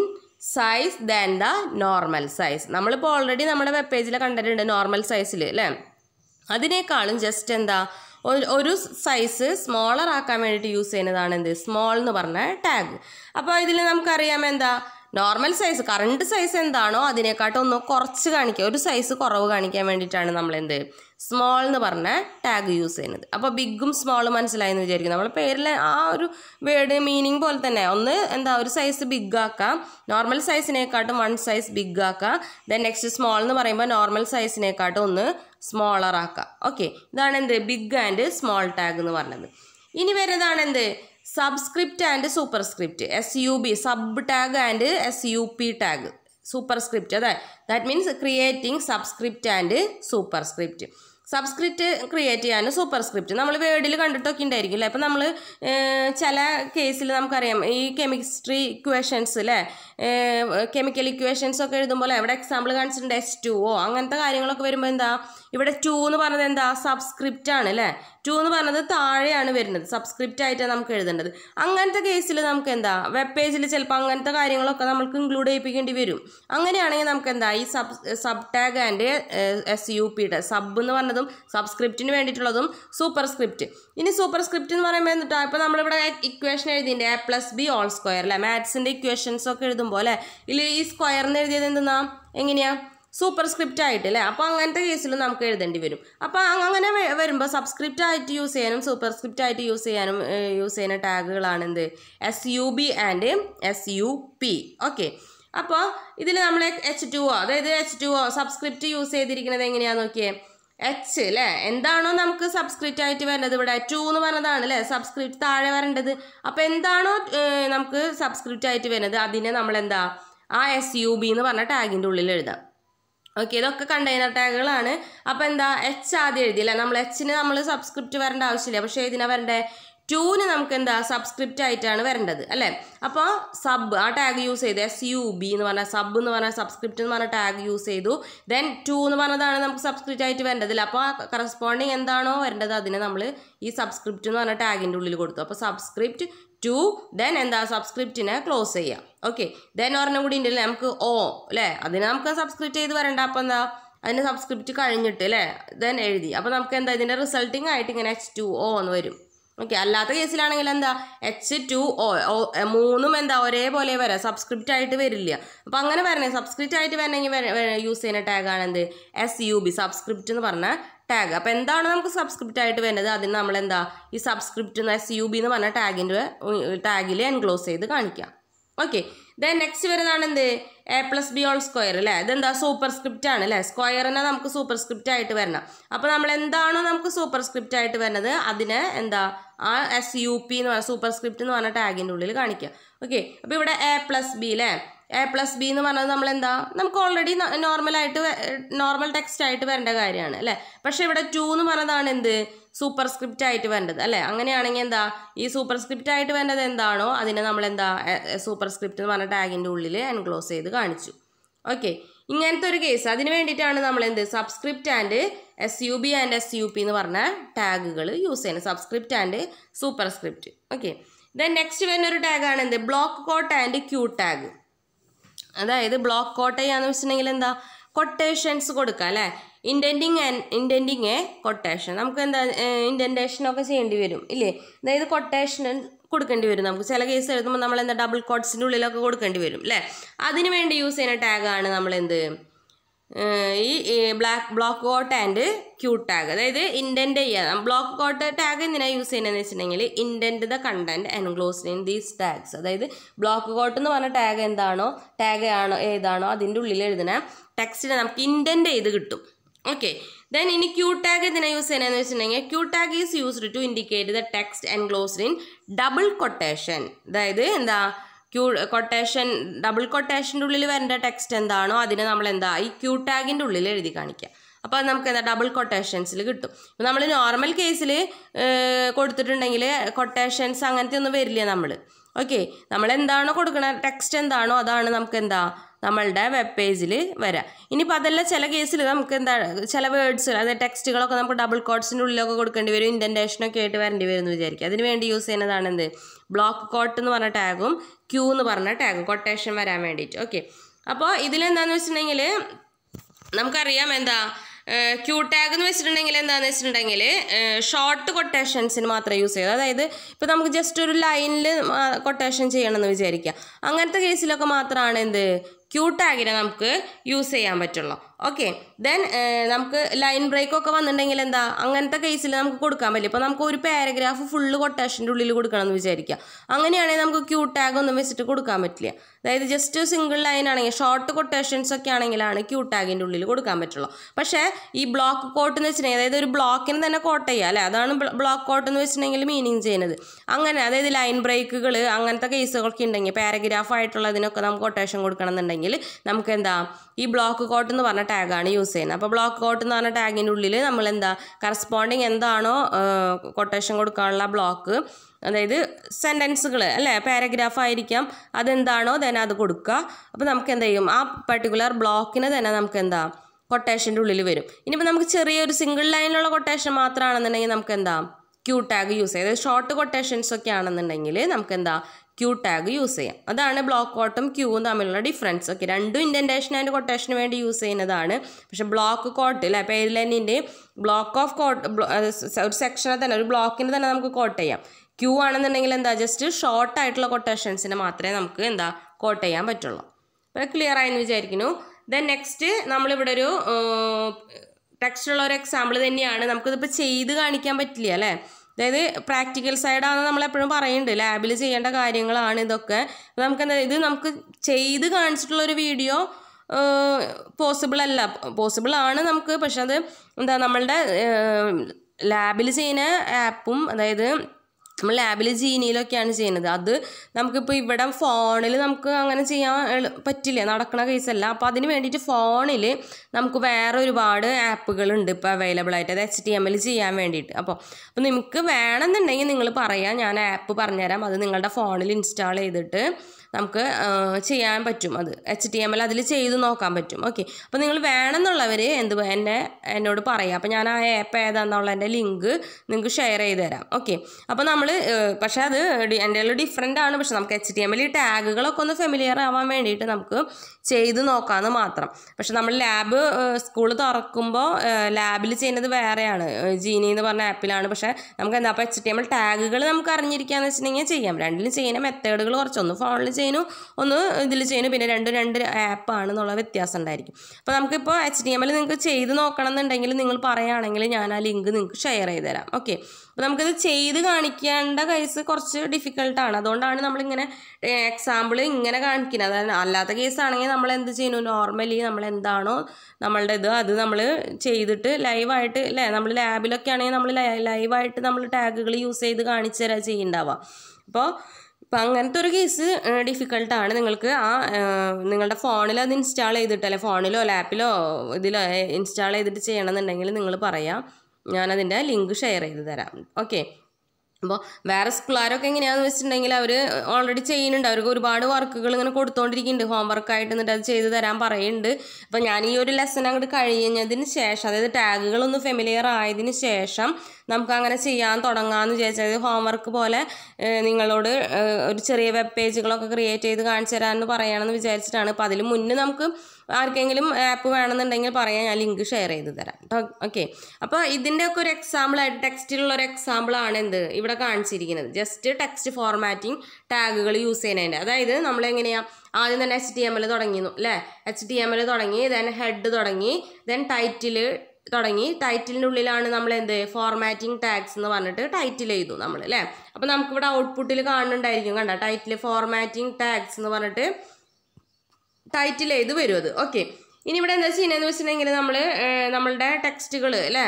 size than the normal size നമ്മളിപ്പോൾ ഓൾറെഡി നമ്മുടെ വെബ് പേജിൽ കണ്ടിട്ടുണ്ട് നോർമൽ സൈസിൽ അല്ലേ അതിനേക്കാളും ജസ്റ്റ് എന്താ ഒരു- ഒരു സൈസ് സ്മോളർ ആക്കാൻ വേണ്ടിയിട്ട് യൂസ് ചെയ്യുന്നതാണ് എന്ത് സ്മോൾ എന്ന് പറഞ്ഞ ടാഗ് അപ്പോൾ ഇതിൽ നമുക്കറിയാം എന്താ നോർമൽ സൈസ് കറണ്ട് സൈസ് എന്താണോ അതിനെക്കാട്ടും ഒന്ന് കുറച്ച് കാണിക്കുക ഒരു സൈസ് കുറവ് കാണിക്കാൻ വേണ്ടിയിട്ടാണ് നമ്മൾ എന്ത് സ്മോൾ എന്ന് പറഞ്ഞ ടാഗ് യൂസ് ചെയ്യുന്നത് അപ്പോൾ ബിഗും സ്മോളും മനസ്സിലായെന്ന് വിചാരിക്കും നമ്മൾ പേരിൽ ആ ഒരു വേർഡ് മീനിങ് പോലെ തന്നെ ഒന്ന് എന്താ ഒരു സൈസ് ബിഗ് ആക്കാം നോർമൽ സൈസിനെക്കാട്ടും വൺ സൈസ് ബിഗ് ആക്കാം ദെൻ നെക്സ്റ്റ് സ്മോൾ എന്ന് പറയുമ്പോൾ നോർമൽ സൈസിനെക്കാട്ടും ഒന്ന് സ്മോളർ ആക്കാം ഓക്കെ ഇതാണ് എന്ത് ബിഗ് ആൻഡ് സ്മോൾ ടാഗ് എന്ന് പറഞ്ഞത് ഇനി വരുന്നതാണ് എന്ത് subscript and superscript S U B sub tag and S U P tag superscript അതെ that means creating subscript and superscript subscript create ചെയ്യാനും സൂപ്പർ സ്ക്രിപ്റ്റ് നമ്മൾ വേർഡിൽ കണ്ടിട്ടൊക്കെ ഉണ്ടായിരിക്കും അല്ലേ അപ്പം നമ്മൾ ചില കേസിൽ നമുക്കറിയാം ഈ കെമിസ്ട്രി ഇക്വേഷൻസ് അല്ലേ കെമിക്കൽ ഇക്വേഷൻസ് ഒക്കെ എഴുതുമ്പോൾ ഇവിടെ എക്സാമ്പിൾ കാണിച്ചിട്ടുണ്ട് എസ് ടു ഓ അങ്ങനത്തെ കാര്യങ്ങളൊക്കെ വരുമ്പോൾ എന്താ ഇവിടെ ടു എന്ന് പറഞ്ഞത് എന്താ സബ്സ്ക്രിപ്റ്റ് ആണ് അല്ലേ ടു എന്ന് പറഞ്ഞത് താഴെയാണ് വരുന്നത് സബ്സ്ക്രിപ്റ്റ് ആയിട്ടാണ് നമുക്ക് എഴുതേണ്ടത് അങ്ങനത്തെ കേസിൽ നമുക്ക് എന്താ വെബ് പേജിൽ ചിലപ്പോൾ അങ്ങനത്തെ കാര്യങ്ങളൊക്കെ നമുക്ക് ഇൻക്ലൂഡ് ചെയ്യിപ്പിക്കേണ്ടി വരും അങ്ങനെയാണെങ്കിൽ നമുക്ക് എന്താ ഈ sub sub tag and S U പിയുടെ സബ് എന്ന് പറഞ്ഞതും സബ്സ്ക്രിപ്റ്റിന് വേണ്ടിയിട്ടുള്ളതും സൂപ്പർ സ്ക്രിപ്റ്റ് ഇനി സൂപ്പർ സ്ക്രിപ്റ്റ് എന്ന് പറയുമ്പോൾ എന്നിട്ടാ ഇപ്പോൾ നമ്മളിവിടെ ഇക്വേഷൻ എഴുതിയിട്ടുണ്ട് A plus B all square അല്ലേ മാത്സിൻ്റെ ഇക്വേഷൻസ് ഒക്കെ എഴുതുമ്പോൾ അല്ലേ ഇതിൽ ഈ സ്ക്വയർ എന്ന് എഴുതിയത് എന്തെന്നാ എങ്ങനെയാ സൂപ്പർ സ്ക്രിപ്റ്റ് ആയിട്ട് അല്ലേ അപ്പോൾ അങ്ങനത്തെ കേസിലും നമുക്ക് എഴുതേണ്ടി വരും അപ്പോൾ അങ്ങനെ വ- വരുമ്പോൾ സബ്സ്ക്രിപ്റ്റ് ആയിട്ട് യൂസ് ചെയ്യാനും സൂപ്പർ സ്ക്രിപ്റ്റ് ആയിട്ട് യൂസ് ചെയ്യാനും യൂസ് ചെയ്യുന്ന ടാഗുകളാണ് എന്ത് S U B and S U P okay അപ്പോൾ ഇതിൽ നമ്മൾ എച്ച് ടു ഒ അതായത് H two O subscript use ചെയ്തിരിക്കുന്നത് എങ്ങനെയാണെന്ന് നോക്കിയേ എച്ച് അല്ലേ എന്താണോ നമുക്ക് സബ്സ്ക്രിപ്റ്റ് ആയിട്ട് വരേണ്ടത് ഇവിടെ ടു എന്ന് പറഞ്ഞതാണ് അല്ലേ സബ്സ്ക്രിപ്റ്റ് താഴെ വരേണ്ടത് അപ്പോൾ എന്താണോ ഏഹ്, നമുക്ക് സബ്സ്ക്രിപ്റ്റ് ആയിട്ട് വരുന്നത് അതിനെ നമ്മൾ എന്താ ആ എസ് യു ബി എന്ന് പറഞ്ഞ ടാഗിൻ്റെ ഉള്ളിൽ എഴുതാം ഓക്കെ ഇതൊക്കെ കണ്ടെയ്നർ ടാഗുകളാണ് അപ്പോൾ എന്താ എച്ച് ആദ്യം എഴുതിയില്ല നമ്മൾ എച്ചിന് നമ്മൾ സബ്സ്ക്രിപ്റ്റ് വരേണ്ട ആവശ്യമില്ല പക്ഷേ ഇതിനാ വരണ്ടേ ടൂന് നമുക്ക് എന്താ സബ്സ്ക്രിപ്റ്റ് ആയിട്ടാണ് വരേണ്ടത് അല്ലേ അപ്പോൾ സബ് ആ ടാഗ് യൂസ് ചെയ്തു എസ് യു ബി എന്ന് പറഞ്ഞാൽ സബ് എന്ന് പറഞ്ഞാൽ സബ്സ്ക്രിപ്റ്റ് എന്ന് പറഞ്ഞ ടാഗ് യൂസ് ചെയ്തു ദെൻ ടു എന്ന് പറഞ്ഞതാണ് നമുക്ക് സബ്സ്ക്രിപ്റ്റ് ആയിട്ട് വരേണ്ടതില്ല അപ്പോൾ ആ കറസ്പോണ്ടിങ് എന്താണോ വരേണ്ടത് അതിനെ നമ്മൾ ഈ സബ്സ്ക്രിപ്റ്റ് എന്ന് പറഞ്ഞ ടാഗിൻ്റെ ഉള്ളിൽ കൊടുത്തു അപ്പോൾ സബ്സ്ക്രിപ്റ്റ് ടു ദെൻ എന്താ സബ്സ്ക്രിപ്റ്റിനെ ക്ലോസ് ചെയ്യാം ഓക്കെ ദെൻ ഒരെണ്ണം കൂടി ഉണ്ടല്ലേ നമുക്ക് ഓ അല്ലേ അതിനെ നമുക്ക് സബ്സ്ക്രിപ്റ്റ് ചെയ്ത് വരണ്ട അപ്പോൾ എന്താ അതിന് സബ്സ്ക്രിപ്റ്റ് കഴിഞ്ഞിട്ട് അല്ലേ ദെൻ എഴുതി അപ്പോൾ നമുക്ക് എന്താ ഇതിൻ്റെ റിസൾട്ടിങ് ആയിട്ട് ഇങ്ങനെ എച്ച് ടു ഓ എന്ന് വരും ഓക്കെ അല്ലാത്ത കേസിലാണെങ്കിൽ എന്താ എച്ച് ടു ഓ മൂന്നും എന്താ ഒരേപോലെ വരാം സബ്സ്ക്രിപ്റ്റ് ആയിട്ട് വരില്ല അപ്പോൾ അങ്ങനെ വരണേ സബ്സ്ക്രിപ്റ്റ് ആയിട്ട് വരണമെങ്കിൽ യൂസ് ചെയ്യുന്ന ടാഗാണ് എന്ത് എസ് യു ബി സബ്സ്ക്രിപ്റ്റ് എന്ന് പറഞ്ഞ ടാഗ് അപ്പോൾ എന്താണ് നമുക്ക് സബ്സ്ക്രിപ്റ്റ് ആയിട്ട് വരുന്നത് അതിന് നമ്മൾ എന്താ ഈ സബ്സ്ക്രിപ്റ്റ് എസ് യു ബി എന്ന് പറഞ്ഞ ടാഗിൻ്റെ ടാഗിൽ എൻക്ലോസ് ചെയ്ത് കാണിക്കാം ഓക്കെ ദെൻ നെക്സ്റ്റ് വരുന്നതാണ് എന്ത് A plus B all square അല്ലേ ഇതെന്താ സൂപ്പർ സ്ക്രിപ്റ്റ് ആണ് അല്ലേ സ്ക്വയറിനെ നമുക്ക് സൂപ്പർ സ്ക്രിപ്റ്റ് ആയിട്ട് വരണം അപ്പോൾ നമ്മൾ എന്താണോ നമുക്ക് സൂപ്പർ സ്ക്രിപ്റ്റ് ആയിട്ട് വരുന്നത് അതിനെ എന്താ ആ എസ് യു പി എന്ന് പറഞ്ഞ സൂപ്പർ സ്ക്രിപ്റ്റ് എന്ന് പറഞ്ഞ ടാഗിൻ്റെ ഉള്ളിൽ കാണിക്കുക ഓക്കെ അപ്പോൾ ഇവിടെ എ പ്ലസ് ബി അല്ലേ എ പ്ലസ് ബി എന്ന് പറഞ്ഞത് നമ്മൾ എന്താ നമുക്ക് ഓൾറെഡി നോർമലായിട്ട് നോർമൽ ടെക്സ്റ്റ് ആയിട്ട് വരേണ്ട കാര്യമാണ് അല്ലേ പക്ഷേ ഇവിടെ ടു എന്ന് പറഞ്ഞതാണ് എന്ത് സൂപ്പർ സ്ക്രിപ്റ്റ് ആയിട്ട് വരേണ്ടത് അല്ലേ അങ്ങനെയാണെങ്കിൽ എന്താ ഈ സൂപ്പർ സ്ക്രിപ്റ്റ് ആയിട്ട് വരേണ്ടത് എന്താണോ അതിനെ നമ്മൾ എന്താ സൂപ്പർ സ്ക്രിപ്റ്റ് എന്ന് പറഞ്ഞ ടാഗിൻ്റെ ഉള്ളിൽ എൻക്ലോസ് ചെയ്ത് കാണിച്ചു ഓക്കെ ഇങ്ങനത്തെ ഒരു കേസ് അതിന് വേണ്ടിയിട്ടാണ് നമ്മൾ എന്ത് subscript and S U B and S U P എന്ന് പറഞ്ഞ ടാഗുകൾ യൂസ് ചെയ്യുന്നത് subscript and superscript okay then next വരുന്ന ഒരു ടാഗാണ് എന്ത് block coat and Q tag അതായത് ബ്ലോക്ക് കോട്ട് ചെയ്യാന്ന് വെച്ചിട്ടുണ്ടെങ്കിൽ എന്താ കൊട്ടേഷൻസ് കൊടുക്കുക അല്ലേ indenting and indenting a quotation നമുക്ക് എന്താ ഇൻറ്റൻറ്റേഷനൊക്കെ ചെയ്യേണ്ടി വരും ഇല്ലേ അതായത് കൊട്ടേഷൻ കൊടുക്കേണ്ടി വരും നമുക്ക് ചില കേസ് എഴുതുമ്പോൾ നമ്മൾ എന്താ ഡബിൾ കോട്ട്സിൻ്റെ ഉള്ളിലൊക്കെ കൊടുക്കേണ്ടി വരും അല്ലേ അതിന് വേണ്ടി യൂസ് ചെയ്യുന്ന ടാഗാണ് നമ്മൾ എന്ത് ഏഹ് ഈ black block coat and Q tag അതായത് ഇൻറ്റൻറ്റ് ചെയ്യാം ബ്ലോക്ക് കോട്ട് ടാഗ് എന്തിനാണ് യൂസ് ചെയ്യുന്നതെന്ന് വെച്ചിട്ടുണ്ടെങ്കിൽ indent the content enclosed in these tags അതായത് ബ്ലോക്ക് കോട്ട് എന്ന് പറഞ്ഞ ടാഗ് എന്താണോ ടാഗ് ആണോ ഏതാണോ അതിൻ്റെ ഉള്ളിൽ എഴുതുന്ന ടെക്സ്റ്റിനെ നമുക്ക് ഇൻറ്റൻറ്റ് ചെയ്ത് കിട്ടും ഓക്കെ ദെൻ ഇനി ക്യൂ ടാഗ് എന്തിനാണ് യൂസ് ചെയ്യുന്നതെന്ന് വെച്ചിട്ടുണ്ടെങ്കിൽ Q tag is used to indicate the text enclosed in double quotation അതായത് എന്താ ക്യൂ കൊട്ടേഷൻ ഡബിൾ കൊട്ടേഷൻ്റെ ഉള്ളിൽ വരേണ്ട ടെക്സ്റ്റ് എന്താണോ അതിനെ നമ്മൾ എന്താ ഈ ക്യൂ ടാഗിൻ്റെ ഉള്ളിൽ എഴുതി കാണിക്കുക അപ്പോൾ അത് നമുക്ക് എന്താ ഡബിൾ കൊട്ടേഷൻസിൽ കിട്ടും ഇപ്പോൾ നമ്മൾ നോർമൽ കേസിൽ കൊടുത്തിട്ടുണ്ടെങ്കിൽ കൊട്ടേഷൻസ് അങ്ങനത്തെ ഒന്നും വരില്ല നമ്മൾ ഓക്കെ നമ്മൾ എന്താണോ കൊടുക്കണ ടെക്സ്റ്റ് എന്താണോ അതാണ് നമുക്ക് എന്താ നമ്മളുടെ വെബ് പേജിൽ വരാം ഇനിയിപ്പോൾ അതല്ല ചില കേസിൽ നമുക്ക് എന്താ ചില വേർഡ്സ് അതായത് ടെക്സ്റ്റുകളൊക്കെ നമുക്ക് ഡബിൾ കോട്ട്സിൻ്റെ ഉള്ളിലൊക്കെ കൊടുക്കേണ്ടി വരും ഇൻഡൻറ്റേഷനൊക്കെ ആയിട്ട് വരേണ്ടി വരും എന്ന് വിചാരിക്കുക അതിന് വേണ്ടി യൂസ് ചെയ്യുന്നതാണ് എന്ത് ബ്ലോക്ക് കോട്ട് എന്ന് പറഞ്ഞ ടാഗും ക്യൂ എന്ന് പറഞ്ഞ ടാഗും കൊട്ടേഷൻ വരാൻ വേണ്ടിയിട്ട് ഓക്കെ അപ്പോൾ ഇതിലെന്താണെന്ന് വെച്ചിട്ടുണ്ടെങ്കിൽ നമുക്കറിയാം എന്താ ക്യൂ ടാഗ് എന്ന് വെച്ചിട്ടുണ്ടെങ്കിൽ എന്താണെന്ന് വെച്ചിട്ടുണ്ടെങ്കിൽ ഷോർട്ട് കൊട്ടേഷൻസിന് മാത്രമേ യൂസ് ചെയ്യൂ അതായത് ഇപ്പോൾ നമുക്ക് ജസ്റ്റ് ഒരു ലൈനിൽ കൊട്ടേഷൻ ചെയ്യണമെന്ന് വിചാരിക്കുക അങ്ങനത്തെ കേസിലൊക്കെ മാത്രമാണ് എന്ത് ക്യൂ ടാഗിനെ നമുക്ക് യൂസ് ചെയ്യാൻ പറ്റുള്ളൂ ഓക്കെ ദെൻ നമുക്ക് ലൈൻ ബ്രേക്ക് ഒക്കെ വന്നിട്ടുണ്ടെങ്കിൽ എന്താ അങ്ങനത്തെ കേസിൽ നമുക്ക് കൊടുക്കാൻ പറ്റില്ല ഇപ്പോൾ നമുക്ക് ഒരു പാരഗ്രാഫ് ഫുള്ള് കൊട്ടേഷൻ്റെ ഉള്ളിൽ കൊടുക്കണം എന്ന് വിചാരിക്കുക അങ്ങനെയാണെങ്കിൽ നമുക്ക് ക്യൂ ടാഗ് ഒന്നും വെച്ചിട്ട് കൊടുക്കാൻ പറ്റില്ല അതായത് ജസ്റ്റ് സിംഗിൾ ലൈൻ ആണെങ്കിൽ ഷോർട്ട് കൊട്ടേഷൻസ് ഒക്കെ ആണെങ്കിലാണ് ക്യൂ ടാഗിൻ്റെ ഉള്ളിൽ കൊടുക്കാൻ പറ്റുള്ളൂ പക്ഷേ ഈ ബ്ലോക്ക് കോട്ട് എന്ന് വെച്ചിട്ടുണ്ടെങ്കിൽ അതായത് ഒരു ബ്ലോക്കിന് തന്നെ കോട്ട് ചെയ്യുക അല്ലേ അതാണ് ബ്ലോക്ക് കോട്ട് എന്ന് വെച്ചിട്ടുണ്ടെങ്കിൽ മീനിങ് ചെയ്യുന്നത് അങ്ങനെ അതായത് ലൈൻ ബ്രേക്കുകൾ അങ്ങനത്തെ കേസുകളൊക്കെ ഉണ്ടെങ്കിൽ പാരഗ്രാഫ് ആയിട്ടുള്ളതിനൊക്കെ നമുക്ക് കൊട്ടേഷൻ കൊടുക്കണം എന്നുണ്ടെങ്കിൽ നമുക്ക് എന്താ ഈ ബ്ലോക്ക് കോട്ട് എന്ന് പറഞ്ഞ ടാഗാണ് യൂസ് ചെയ്യുന്നത് അപ്പോൾ ബ്ലോക്ക് കോട്ട് എന്ന് പറഞ്ഞ ടാഗിൻ്റെ ഉള്ളിൽ നമ്മൾ എന്താ കറസ്പോണ്ടിങ് എന്താണോ കൊട്ടേഷൻ കൊടുക്കാനുള്ള ബ്ലോക്ക് അതായത് സെൻറ്റൻസുകൾ അല്ലേ പാരഗ്രാഫ് ആയിരിക്കാം അതെന്താണോ തന്നെ അത് കൊടുക്കുക അപ്പോൾ നമുക്ക് എന്ത് ചെയ്യും ആ പർട്ടിക്കുലർ ബ്ലോക്കിന് തന്നെ നമുക്ക് എന്താ കൊട്ടേഷൻ്റെ ഉള്ളിൽ വരും ഇനിയിപ്പോൾ നമുക്ക് ചെറിയൊരു സിംഗിൾ ലൈനിലുള്ള കൊട്ടേഷൻ മാത്രമാണെന്നുണ്ടെങ്കിൽ നമുക്ക് എന്താ ക്യൂ ടാഗ് യൂസ് ചെയ്യാം അതായത് ഷോർട്ട് കൊട്ടേഷൻസ് ഒക്കെ ആണെന്നുണ്ടെങ്കിൽ നമുക്ക് എന്താ ക്യൂ ടാഗ് യൂസ് ചെയ്യാം അതാണ് ബ്ലോക്ക് കോട്ടും ക്യൂവും തമ്മിലുള്ള ഡിഫറൻസ് ഓക്കെ രണ്ടും ഇൻഡൻറ്റേഷൻ ആൻഡ് കൊട്ടേഷന് വേണ്ടി യൂസ് ചെയ്യുന്നതാണ് പക്ഷേ ബ്ലോക്ക് കോട്ട് അല്ലെ പേരിലെന്നിൻ്റെ ബ്ലോക്ക് ഓഫ് കോട്ട് ഒരു സെക്ഷനെ തന്നെ ഒരു ബ്ലോക്കിന് തന്നെ നമുക്ക് കോട്ട് ചെയ്യാം ക്യൂ ആണെന്നുണ്ടെങ്കിൽ എന്താ ജസ്റ്റ് ഷോർട്ട് ആയിട്ടുള്ള കൊട്ടേഷൻസിന് മാത്രമേ നമുക്ക് എന്താ കോട്ട് ചെയ്യാൻ പറ്റുള്ളൂ അപ്പോൾ ക്ലിയർ ആയെന്ന് വിചാരിക്കുന്നു ദെൻ നെക്സ്റ്റ് നമ്മളിവിടെ ഒരു ടെക്സ്റ്റുള്ള ഒരു എക്സാമ്പിൾ തന്നെയാണ് നമുക്കിതിപ്പോൾ ചെയ്ത് കാണിക്കാൻ പറ്റില്ല അല്ലേ അതായത് പ്രാക്ടിക്കൽ സൈഡാണ് നമ്മൾ എപ്പോഴും പറയുന്നുണ്ട് ലാബിൽ ചെയ്യേണ്ട കാര്യങ്ങളാണ് ഇതൊക്കെ നമുക്ക് എന്താ ഇത് നമുക്ക് ചെയ്ത് കാണിച്ചിട്ടുള്ള ഒരു വീഡിയോ പോസിബിൾ അല്ല പോസിബിൾ ആണ് നമുക്ക് പക്ഷെ അത് എന്താ നമ്മളുടെ ലാബിൽ ചെയ്യുന്ന ആപ്പും അതായത് നമ്മൾ ലാബിൽ ജീനിയിലൊക്കെയാണ് ചെയ്യുന്നത് അത് നമുക്കിപ്പോൾ ഇവിടെ ഫോണിൽ നമുക്ക് അങ്ങനെ ചെയ്യാൻ എളു പറ്റില്ല നടക്കുന്ന കേസല്ല അപ്പോൾ അതിന് വേണ്ടിയിട്ട് ഫോണിൽ നമുക്ക് വേറെ ഒരുപാട് ആപ്പുകളുണ്ട് ഇപ്പോൾ അവൈലബിൾ ആയിട്ട് അത് എച്ച് ടി എമ്മിൽ ചെയ്യാൻ വേണ്ടിയിട്ട് അപ്പോൾ അപ്പോൾ നിങ്ങൾക്ക് വേണമെന്നുണ്ടെങ്കിൽ നിങ്ങൾ പറയാം ഞാൻ ആപ്പ് പറഞ്ഞുതരാം അത് നിങ്ങളുടെ ഫോണിൽ ഇൻസ്റ്റാൾ ചെയ്തിട്ട് നമുക്ക് ചെയ്യാൻ പറ്റും അത് എച്ച് ടി എം എൽ അതിൽ ചെയ്ത് നോക്കാൻ പറ്റും ഓക്കെ അപ്പോൾ നിങ്ങൾ വേണമെന്നുള്ളവർ എന്ത് എന്നെ എന്നോട് പറയാം അപ്പോൾ ഞാൻ ആ ആപ്പ് ഏതാണെന്നുള്ളതിൻ്റെ ലിങ്ക് നിങ്ങൾക്ക് ഷെയർ ചെയ്ത് തരാം ഓക്കെ അപ്പോൾ നമ്മൾ പക്ഷേ അത് എൻ്റെ ഡിഫറെൻ്റ് ആണ് പക്ഷെ നമുക്ക് എച്ച് ടി എം എൽ ടാഗുകളൊക്കെ ഒന്ന് ഫെമിലിയർ ആവാൻ വേണ്ടിയിട്ട് നമുക്ക് ചെയ്ത് നോക്കാമെന്ന് മാത്രം പക്ഷെ നമ്മൾ ലാബ് സ്കൂൾ തുറക്കുമ്പോൾ ലാബിൽ ചെയ്യുന്നത് വേറെയാണ് ജീനി എന്ന് പറഞ്ഞ ആപ്പിലാണ് പക്ഷേ നമുക്ക് എന്താ അപ്പോൾ എച്ച് ടി എം എൽ ടാഗുകൾ നമുക്ക് അറിഞ്ഞിരിക്കുകയെന്ന് വെച്ചിട്ടുണ്ടെങ്കിൽ ചെയ്യാം രണ്ടിലും ചെയ്യുന്ന മെത്തേഡുകൾ കുറച്ച് ഒന്ന് ഫോണിൽ ചെയ്യുന്നു ഒന്ന് ഇതിൽ ചെയ്യുന്നു പിന്നെ രണ്ട് രണ്ട് ആപ്പാണ് എന്നുള്ള വ്യത്യാസം ഉണ്ടായിരിക്കും അപ്പോൾ നമുക്കിപ്പോൾ എച്ച് ഡി എം എൽ നിങ്ങൾക്ക് ചെയ്ത് നോക്കണം എന്നുണ്ടെങ്കിൽ നിങ്ങൾ പറയുകയാണെങ്കിൽ ഞാൻ ആ ലിങ്ക് നിങ്ങൾക്ക് ഷെയർ ചെയ്ത് തരാം ഓക്കെ അപ്പോൾ നമുക്കിത് ചെയ്ത് കാണിക്കേണ്ട കേസ് കുറച്ച് ഡിഫിക്കൽട്ടാണ് അതുകൊണ്ടാണ് നമ്മളിങ്ങനെ എക്സാമ്പിൾ ഇങ്ങനെ കാണിക്കുന്നത് അതായത് അല്ലാത്ത കേസാണെങ്കിൽ നമ്മൾ എന്ത് ചെയ്യുന്നു നോർമലി നമ്മൾ എന്താണോ നമ്മളുടെ ഇത് അത് നമ്മൾ ചെയ്തിട്ട് ലൈവായിട്ട് അല്ലേ നമ്മൾ ലാബിലൊക്കെ ആണെങ്കിൽ നമ്മൾ ലൈവായിട്ട് നമ്മൾ ടാഗുകൾ യൂസ് ചെയ്ത് കാണിച്ചു തരാൻ ചെയ്യുന്നുണ്ടാവുക അപ്പോൾ അപ്പോൾ അങ്ങനത്തെ ഒരു കേസ് ഡിഫിക്കൽട്ടാണ് നിങ്ങൾക്ക് ആ നിങ്ങളുടെ ഫോണിൽ അത് ഇൻസ്റ്റാൾ ചെയ്തിട്ട് അല്ലെ ഫോണിലോ ലാപ്പിലോ ഇതിലോ ഇൻസ്റ്റാൾ ചെയ്തിട്ട് ചെയ്യണമെന്നുണ്ടെങ്കിൽ നിങ്ങൾ പറയാം ഞാനതിൻ്റെ ലിങ്ക് ഷെയർ ചെയ്ത് തരാം ഓക്കെ അപ്പോൾ വേറെ സ്കൂളുകാരൊക്കെ എങ്ങനെയാണെന്ന് വെച്ചിട്ടുണ്ടെങ്കിൽ അവർ ഓൾറെഡി ചെയ്യുന്നുണ്ട് അവർക്ക് ഒരുപാട് വർക്കുകൾ ഇങ്ങനെ കൊടുത്തുകൊണ്ടിരിക്കുന്നുണ്ട് ഹോം വർക്കായിട്ട് എന്നിട്ട് അത് ചെയ്ത് തരാൻ പറയുന്നുണ്ട് അപ്പോൾ ഞാൻ ഈ ഒരു ലെസൺ അങ്ങോട്ട് കഴിഞ്ഞതിന് ശേഷം അതായത് ടാഗുകളൊന്ന് ഫെമിലിയർ ആയതിന് ശേഷം നമുക്ക് അങ്ങനെ ചെയ്യാൻ തുടങ്ങാമെന്ന് വിചാരിച്ചത് ഹോംവർക്ക് പോലെ നിങ്ങളോട് ഒരു ചെറിയ വെബ് പേജുകളൊക്കെ ക്രിയേറ്റ് ചെയ്ത് കാണിച്ചു തരാമെന്ന് പറയണമെന്ന് വിചാരിച്ചിട്ടാണ് അപ്പോൾ അതിൽ മുന്നേ നമുക്ക് ആർക്കെങ്കിലും ആപ്പ് വേണമെന്നുണ്ടെങ്കിൽ പറയാം ഞാൻ ലിങ്ക് ഷെയർ ചെയ്ത് തരാം ഓക്കെ അപ്പോൾ ഇതിൻ്റെയൊക്കെ ഒരു എക്സാമ്പിളായിട്ട് ടെക്സ്റ്റിലുള്ള ഒരു എക്സാമ്പിളാണ് എന്ത് ഇവിടെ കാണിച്ചിരിക്കുന്നത് ജസ്റ്റ് ടെക്സ്റ്റ് ഫോർമാറ്റിംഗ് ടാഗുകൾ യൂസ് ചെയ്യുന്നതിൻ്റെ അതായത് നമ്മളെങ്ങനെയാണ് ആദ്യം തന്നെ എച്ച് ടി എം എൽ തുടങ്ങിയിരുന്നു അല്ലേ എച്ച് ടി എം എൽ തുടങ്ങി ദെൻ ഹെഡ് തുടങ്ങി ദെൻ ടൈറ്റിൽ തുടങ്ങി ടൈറ്റിലിൻ്റെ ഉള്ളിലാണ് നമ്മൾ എന്ത് ഫോർമാറ്റിംഗ് ടാഗ്സ് എന്ന് പറഞ്ഞിട്ട് ടൈറ്റിൽ ചെയ്തു നമ്മൾ അല്ലേ അപ്പോൾ നമുക്കിവിടെ ഔട്ട്പുട്ടിൽ കാണുന്നുണ്ടായിരിക്കും കണ്ട ടൈറ്റിൽ ഫോർമാറ്റിംഗ് ടാഗ്സ് എന്ന് പറഞ്ഞിട്ട് ടൈറ്റിൽ ചെയ്ത് വരും അത് ഓക്കെ ഇനി ഇവിടെ എന്താ ചെയ്യുന്നതെന്ന് വെച്ചിട്ടുണ്ടെങ്കിൽ നമ്മൾ നമ്മളുടെ ടെക്സ്റ്റുകൾ അല്ലേ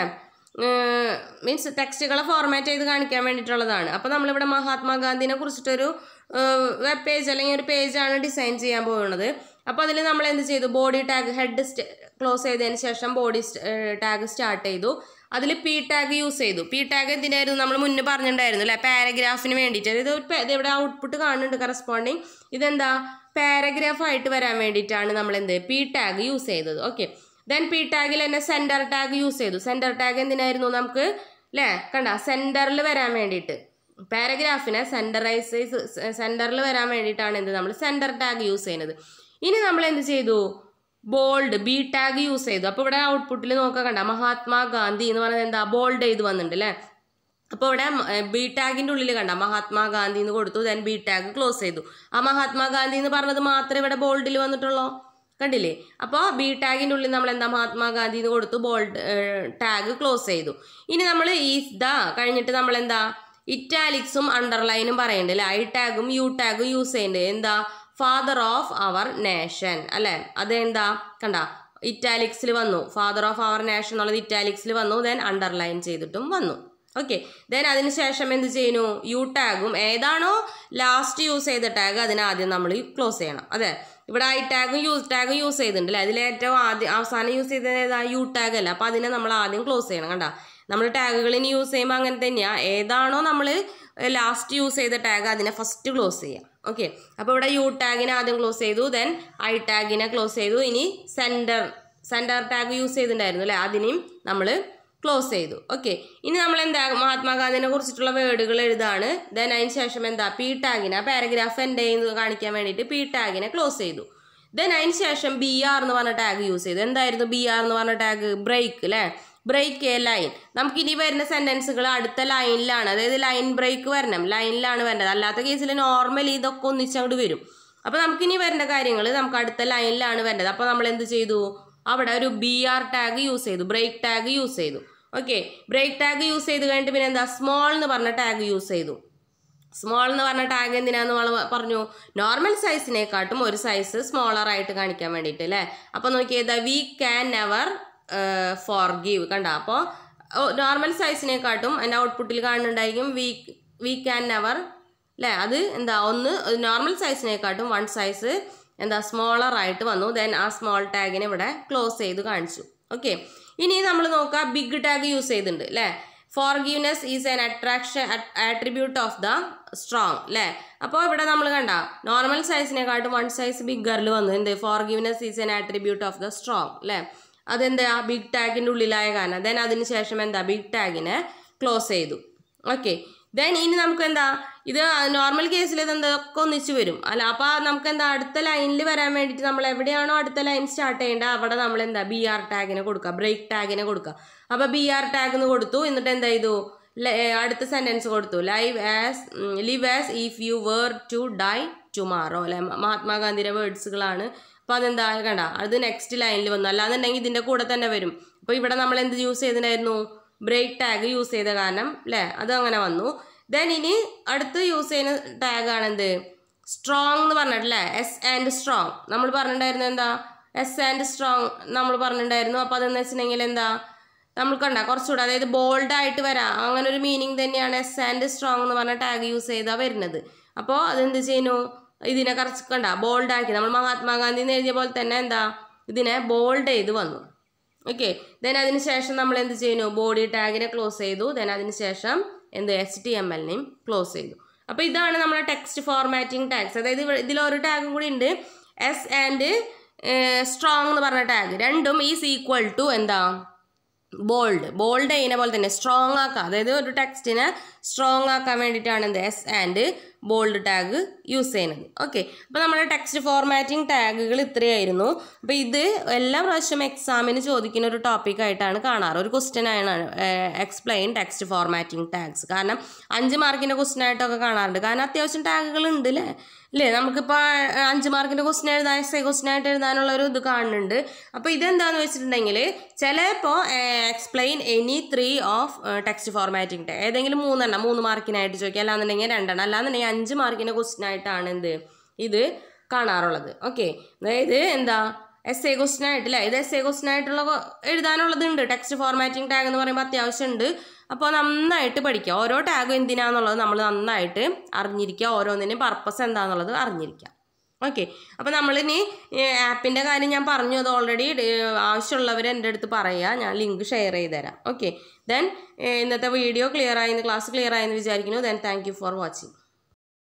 മീൻസ് ടെക്സ്റ്റുകളെ ഫോർമാറ്റ് ചെയ്ത് കാണിക്കാൻ വേണ്ടിയിട്ടുള്ളതാണ് അപ്പോൾ നമ്മളിവിടെ മഹാത്മാഗാന്ധിനെ കുറിച്ചിട്ടൊരു വെബ് പേജ് അല്ലെങ്കിൽ ഒരു പേജാണ് ഡിസൈൻ ചെയ്യാൻ പോകുന്നത് അപ്പോൾ അതിൽ നമ്മൾ എന്ത് ചെയ്തു ബോഡി ടാഗ് ഹെഡ് ക്ലോസ് ചെയ്തതിന് ശേഷം ബോഡി ടാഗ് സ്റ്റാർട്ട് ചെയ്തു അതിൽ പി ടാഗ് യൂസ് ചെയ്തു പി ടാഗ് എന്തിനായിരുന്നു നമ്മൾ മുന്നേ പറഞ്ഞിട്ടുണ്ടായിരുന്നു അല്ലേ പാരഗ്രാഫിന് വേണ്ടിയിട്ട് ഇത് ഒരു ഇത് ഇവിടെ ഔട്ട്പുട്ട് കാണുന്നുണ്ട് കറസ്പോണ്ടിങ് ഇതെന്താ പാരഗ്രാഫ് ആയിട്ട് വരാൻ വേണ്ടിയിട്ടാണ് നമ്മൾ എന്ത് പി ടാഗ് യൂസ് ചെയ്തത് ഓക്കെ ദെൻ പി ടാഗിൽ തന്നെ സെൻറ്റർ ടാഗ് യൂസ് ചെയ്തു സെൻറ്റർ ടാഗ് എന്തിനായിരുന്നു നമുക്ക് അല്ലേ കണ്ട സെൻറ്ററിൽ വരാൻ വേണ്ടിയിട്ട് പാരഗ്രാഫിനെ സെൻറ്ററൈസ് സെൻറ്ററിൽ വരാൻ വേണ്ടിയിട്ടാണ് എന്ത് നമ്മൾ സെൻറ്റർ ടാഗ് യൂസ് ചെയ്യുന്നത് ഇനി നമ്മൾ എന്ത് ചെയ്തു ബോൾഡ് ബി ടാഗ് യൂസ് ചെയ്തു അപ്പോൾ ഇവിടെ ഔട്ട്പുട്ടിൽ നോക്കുക കണ്ട മഹാത്മാഗാന്ധി എന്ന് പറയുന്നത് എന്താ ബോൾഡ് ചെയ്ത് വന്നിട്ടുണ്ട് അല്ലേ അപ്പോൾ ഇവിടെ ബി ടാഗിൻ്റെ ഉള്ളിൽ കണ്ട മഹാത്മാഗാന്ധി എന്ന് കൊടുത്തു ദെൻ ബി ടാഗ് ക്ലോസ് ചെയ്തു ആ മഹാത്മാഗാന്ധി എന്ന് പറഞ്ഞത് മാത്രമേ ഇവിടെ ബോൾഡിൽ വന്നിട്ടുള്ളൂ കണ്ടില്ലേ അപ്പോൾ ബി ടാഗിൻ്റെ ഉള്ളിൽ നമ്മൾ എന്താ മഹാത്മാഗാന്ധി എന്ന് കൊടുത്തു ബോൾഡ് ടാഗ് ക്ലോസ് ചെയ്തു ഇനി നമ്മൾ ഈസ് ദ കഴിഞ്ഞിട്ട് നമ്മൾ എന്താ ഇറ്റാലിക്സും അണ്ടർലൈനും പറയുന്നുണ്ട് അല്ലേ ഐ ടാഗും യു ടാഗും യൂസ് ചെയ്യുന്നുണ്ട് എന്താ ഫാദർ ഓഫ് അവർ നേഷൻ അല്ലേ അതെന്താ കണ്ട ഇറ്റാലിക്സിൽ വന്നു ഫാദർ ഓഫ് അവർ നേഷൻ എന്നുള്ളത് ഇറ്റാലിക്സിൽ വന്നു ദെൻ അണ്ടർലൈൻ ചെയ്തിട്ടും വന്നു ഓക്കെ ദെൻ അതിന് ശേഷം എന്ത് ചെയ്യുന്നു യു ടാഗും ഏതാണോ ലാസ്റ്റ് യൂസ് ചെയ്ത ടാഗ് അതിന് ആദ്യം നമ്മൾ ക്ലോസ് ചെയ്യണം അതെ ഇവിടെ ഐ ടാഗും യു ടാഗും യൂസ് ചെയ്തിട്ടുണ്ട് അല്ലേ അതിൽ ഏറ്റവും ആദ്യം അവസാനം യൂസ് ചെയ്തത് ഏതാ യു ടാഗ് അല്ല അപ്പോൾ അതിനെ നമ്മൾ ആദ്യം ക്ലോസ് ചെയ്യണം കണ്ട നമ്മൾ ടാഗുകൾ ഇനി യൂസ് ചെയ്യുമ്പോൾ അങ്ങനെ തന്നെയാണ് ഏതാണോ നമ്മൾ ലാസ്റ്റ് യൂസ് ചെയ്ത ടാഗ് അതിനെ ഫസ്റ്റ് ക്ലോസ് ചെയ്യാം ഓക്കെ അപ്പോൾ ഇവിടെ യു ടാഗിനെ ആദ്യം ക്ലോസ് ചെയ്തു ദെൻ ഐ ടാഗിനെ ക്ലോസ് ചെയ്തു ഇനി സെൻറ്റർ സെൻറ്റർ ടാഗ് യൂസ് ചെയ്തിട്ടുണ്ടായിരുന്നു അല്ലേ അതിനെയും നമ്മൾ ക്ലോസ് ചെയ്തു ഓക്കെ ഇനി നമ്മൾ എന്താ മഹാത്മാഗാന്ധിനെ കുറിച്ചിട്ടുള്ള വേർഡുകൾ എഴുതാണ് ദെൻ അതിന് ശേഷം എന്താ പി ടാഗിനെ പാരഗ്രാഫ് എൻ്റെ കാണിക്കാൻ വേണ്ടിയിട്ട് പി ടാഗിനെ ക്ലോസ് ചെയ്തു ദെൻ അതിന് ശേഷം ബി ആർ എന്ന് പറഞ്ഞ ടാഗ് യൂസ് ചെയ്തു എന്തായിരുന്നു ബി ആർ എന്ന് പറഞ്ഞ ടാഗ് ബ്രേക്ക് അല്ലേ ബ്രേക്ക് എ ലൈൻ നമുക്ക് ഇനി വരുന്ന സെൻറ്റൻസുകൾ അടുത്ത ലൈനിലാണ് അതായത് ലൈൻ ബ്രേക്ക് വരണം ലൈനിലാണ് വരേണ്ടത് അല്ലാത്ത കേസിൽ നോർമലി ഇതൊക്കെ ഒന്നിച്ചങ്ങോട്ട് വരും അപ്പോൾ നമുക്കിനി വരേണ്ട കാര്യങ്ങൾ നമുക്ക് അടുത്ത ലൈനിലാണ് വരേണ്ടത് അപ്പോൾ നമ്മൾ എന്ത് ചെയ്തു അവിടെ ഒരു ബി ആർ ടാഗ് യൂസ് ചെയ്തു ബ്രേക്ക് ടാഗ് യൂസ് ചെയ്തു ഓക്കെ ബ്രേക്ക് ടാഗ് യൂസ് ചെയ്ത് കഴിഞ്ഞിട്ട് പിന്നെ എന്താ സ്മോൾ എന്ന് പറഞ്ഞ ടാഗ് യൂസ് ചെയ്തു സ്മോൾ എന്ന് പറഞ്ഞ ടാഗ് എന്തിനാന്ന് നമ്മൾ പറഞ്ഞു നോർമൽ സൈസിനെക്കാട്ടും ഒരു സൈസ് സ്മോളർ ആയിട്ട് കാണിക്കാൻ വേണ്ടിയിട്ട് അല്ലേ അപ്പോൾ നോക്കിയത് we can never forgive കണ്ട അപ്പോൾ നോർമൽ സൈസിനെക്കാട്ടും അതിൻ്റെ ഔട്ട്പുട്ടിൽ കാണുന്നുണ്ടായിരിക്കും വി വി ക്യാൻ നെവർ അല്ലേ അത് എന്താ ഒന്ന് നോർമൽ സൈസിനെക്കാട്ടും വൺ സൈസ് എന്താ സ്മോളർ ആയിട്ട് വന്നു ദെൻ ആ സ്മോൾ ടാഗിനെ ഇവിടെ ക്ലോസ് ചെയ്ത് കാണിച്ചു ഓക്കെ ഇനി നമ്മൾ നോക്കുക ബിഗ് ടാഗ് യൂസ് ചെയ്തിട്ടുണ്ട് അല്ലേ forgiveness is an attraction attribute of the strong അല്ലേ അപ്പോൾ ഇവിടെ നമ്മൾ കണ്ട നോർമൽ സൈസിനെക്കാട്ടും വൺ സൈസ് ബിഗറിൽ വന്നു എന്ത് forgiveness is an attribute of the strong അല്ലേ അതെന്താ ബിഗ് ടാഗിൻ്റെ ഉള്ളിലായ കാരണം ദെൻ അതിന് ശേഷം എന്താ ബിഗ് ടാഗിനെ ക്ലോസ് ചെയ്തു ഓക്കെ ദെൻ ഇനി നമുക്ക് എന്താ ഇത് നോർമൽ കേസിൽ ഇത് എന്തൊക്കെ ഒന്നിച്ച് വരും അല്ല അപ്പോൾ നമുക്ക് എന്താ അടുത്ത ലൈനിൽ വരാൻ വേണ്ടിയിട്ട് നമ്മൾ എവിടെയാണോ അടുത്ത ലൈൻ സ്റ്റാർട്ട് ചെയ്യേണ്ടത് അവിടെ നമ്മൾ എന്താ ബി ആർ ടാഗിനെ കൊടുക്കുക ബ്രേക്ക് ടാഗിനെ കൊടുക്കുക അപ്പോൾ ബി ആർ ടാഗ് എന്ന് കൊടുത്തു എന്നിട്ട് എന്താ ചെയ്തു ല- ഏ, അടുത്ത സെൻറ്റൻസ് കൊടുത്തു live as live as if you were to die tomorrow അല്ലെ മഹാത്മാഗാന്ധിയുടെ വേർഡ്സുകളാണ് അപ്പോൾ അതെന്താ കണ്ട അത് നെക്സ്റ്റ് ലൈനിൽ വന്നു അല്ലാന്നുണ്ടെങ്കിൽ ഇതിൻ്റെ കൂടെ തന്നെ വരും അപ്പോൾ ഇവിടെ നമ്മൾ എന്ത് യൂസ് ചെയ്തിട്ടുണ്ടായിരുന്നു ബ്രേക്ക് ടാഗ് യൂസ് ചെയ്ത കാരണം അല്ലേ അത് അങ്ങനെ വന്നു ദെൻ ഇനി അടുത്ത് യൂസ് ചെയ്യുന്ന ടാഗാണ് എന്ത് സ്ട്രോങ് എന്ന് പറഞ്ഞിട്ടില്ലേ എസ് ആൻഡ് സ്ട്രോങ് നമ്മൾ പറഞ്ഞിട്ടുണ്ടായിരുന്നു എന്താ എസ് ആൻഡ് സ്ട്രോങ് നമ്മൾ പറഞ്ഞിട്ടുണ്ടായിരുന്നു അപ്പോൾ അതെന്ന് വെച്ചിട്ടുണ്ടെങ്കിൽ എന്താ നമ്മൾ കണ്ട കുറച്ചുകൂടെ അതായത് ബോൾഡ് ആയിട്ട് വരാം അങ്ങനെ ഒരു മീനിങ് തന്നെയാണ് എസ് ആൻഡ് സ്ട്രോങ് എന്ന് പറഞ്ഞ ടാഗ് യൂസ് ചെയ്താൽ വരുന്നത് അപ്പോൾ അതെന്ത് ചെയ്യുന്നു ഇതിനെ കുറച്ച് കണ്ട ബോൾഡ് ആക്കി നമ്മൾ മഹാത്മാഗാന്ധി എന്ന് എഴുതിയ പോലെ തന്നെ എന്താ ഇതിനെ ബോൾഡ് ചെയ്ത് വന്നു ഓക്കെ ദെൻ അതിന് ശേഷം നമ്മൾ എന്ത് ചെയ്യുന്നു ബോഡി ടാഗിനെ ക്ലോസ് ചെയ്തു ദെൻ അതിന് ശേഷം എന്ത് എച്ച് ടി എം എല്ലിനെയും ക്ലോസ് ചെയ്തു അപ്പോൾ ഇതാണ് നമ്മുടെ ടെക്സ്റ്റ് ഫോർമാറ്റിംഗ് ടാഗ്സ് അതായത് ഇവിടെ- ഇതിലൊരു ടാഗും കൂടി ഉണ്ട് എസ് ആൻഡ് സ്ട്രോങ് എന്ന് പറഞ്ഞ ടാഗ് രണ്ടും ഈസ് ഈക്വൽ ടു എന്താ ബോൾഡ് ബോൾഡ് ചെയ്യുന്ന പോലെ തന്നെ സ്ട്രോങ് ആക്കുക അതായത് ഒരു ടെക്സ്റ്റിനെ സ്ട്രോങ് ആക്കാൻ വേണ്ടിയിട്ടാണ് എന്ത് S and bold tag use ചെയ്യുന്നത് ഓക്കെ അപ്പോൾ നമ്മുടെ ടെക്സ്റ്റ് ഫോർമാറ്റിംഗ് ടാഗുകൾ ഇത്രയായിരുന്നു അപ്പോൾ ഇത് എല്ലാ പ്രാവശ്യം എക്സാമിന് ചോദിക്കുന്ന ഒരു ടോപ്പിക് ആയിട്ടാണ് കാണാറ് ഒരു ക്വസ്റ്റ്യൻ ആണ് എക്സ്പ്ലെയിൻ ടെക്സ്റ്റ് ഫോർമാറ്റിംഗ് ടാഗ്സ് കാരണം അഞ്ച് മാർക്കിൻ്റെ ക്വസ്റ്റ്യൻ ആയിട്ടൊക്കെ കാണാറുണ്ട് കാരണം അത്യാവശ്യം ടാഗുകൾ ഉണ്ട് അല്ലേ അല്ലേ നമുക്കിപ്പോൾ അഞ്ച് മാർക്കിൻ്റെ ക്വസ്റ്റ്യൻ എഴുതാൻ എസ് ഐ ക്വസ്റ്റ്യൻ ആയിട്ട് എഴുതാനുള്ള ഒരു ഇത് കാണുന്നുണ്ട് അപ്പോൾ ഇതെന്താണെന്ന് വെച്ചിട്ടുണ്ടെങ്കിൽ ചിലപ്പോൾ explain any three of text formatting tag ഏതെങ്കിലും മൂന്നെണ്ണം മൂന്ന് മാർക്കിനായിട്ട് ചോദിക്കുക അല്ലാന്നുണ്ടെങ്കിൽ രണ്ടെണ്ണം അല്ലാന്നുണ്ടെങ്കിൽ അഞ്ച് മാർക്കിൻ്റെ ക്വസ്റ്റ്യൻ ആയിട്ടാണ് എന്ത് ഇത് കാണാറുള്ളത് ഓക്കെ അതായത് എന്താ എസ് എ ക്വസ്റ്റ്യൻ ആയിട്ടില്ല ഇത് എസ് എ ക്വസ്റ്റ്യൻ ആയിട്ടുള്ള കൊ- എഴുതാനുള്ളതുണ്ട് ടെക്സ്റ്റ് ഫോർമാറ്റിംഗ് ടാഗ് എന്ന് പറയുമ്പോൾ അത്യാവശ്യം ഉണ്ട് അപ്പോൾ നന്നായിട്ട് പഠിക്കുക ഓരോ ടാഗും എന്തിനാന്നുള്ളത് നമ്മൾ നന്നായിട്ട് അറിഞ്ഞിരിക്കുക ഓരോന്നിനും പർപ്പസ് എന്താണെന്നുള്ളത് അറിഞ്ഞിരിക്കുക ഓക്കെ അപ്പോൾ നമ്മളിനി ആപ്പിൻ്റെ കാര്യം ഞാൻ പറഞ്ഞു അത് ഓൾറെഡി ആവശ്യമുള്ളവർ എൻ്റെ അടുത്ത് പറയുക ഞാൻ ലിങ്ക് ഷെയർ ചെയ്ത് തരാം ഓക്കെ ദെൻ ഇന്നത്തെ വീഡിയോ ക്ലിയർ ആയെന്ന് ക്ലാസ് ക്ലിയർ ആയെന്ന് വിചാരിക്കുന്നു then thank you for watching